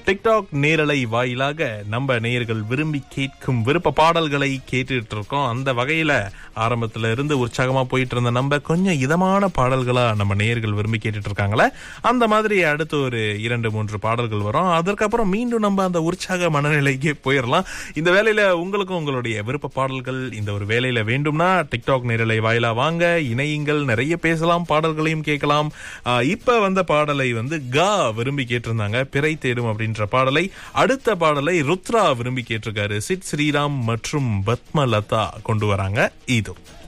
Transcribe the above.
TikTok நேரலை வாயிலாக நம்ம நேயர்கள் விரும்பி கேட்கும் விருப்ப பாடல்களை கேட்டுட்டு இருக்கோம் அந்த வகையில ஆரம்பத்துல இருந்து உற்சாகமா போயிட்டு இருந்த நம்ம கொஞ்சம் இதமான பாடல்களா நம்ம நேயர்கள் விரும்பி கேட்டுட்டு இருக்காங்களே அந்த மாதிரி அடுத்து ஒரு இரண்டு மூன்று பாடல்கள் வரும் அதற்கப்புறம் மீண்டும் நம்ம அந்த உற்சாக மனநிலைக்கு போயிடலாம் இந்த வேலையில உங்களுக்கும் உங்களுடைய விருப்ப பாடல்கள் இந்த ஒரு வேலையில வேண்டும்னா டிக்டாக் நேரலை வாயிலா வாங்க இணையுங்கள் நிறைய பேசலாம் பாடல்களையும் கேட்கலாம் ஆஹ் இப்ப வந்த பாடலை வந்து கா விரும்பி கேட்டிருந்தாங்க பிறை தேடும் அப்படின்ற பாடலை அடுத்த பாடலை ருத்ரா விரும்பி கேட்டிருக்காரு சிட் ஸ்ரீராம் மற்றும் பத்மலதா கொண்டு வராங்க இதோ